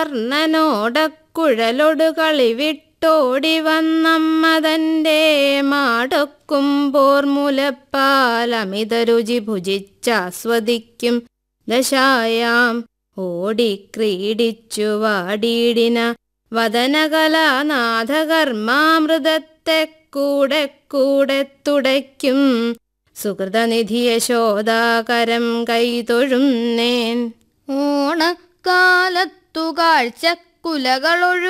കർണനോടക്കുഴലൊടു കളിവിട്ടോടി വന്നമ്മതൻ്റെ മാടൊക്കും പോർമുലപ്പാൽ അമിത രുചി ഭുജിച്ചാസ്വദിക്കും ദശായാം ഓടിക്രീഡിച്ചു വാടിയിടിന വദനകലാനാഥകർമാമൃതത്തെ കൂടെ കൂടെ തുടയ്ക്കും സുഹൃതനിധി യശോദാകരം കൈതൊഴുന്നേൻ ഓണക്കാലത്തു കാഴ്ചക്കുലകളൊഴു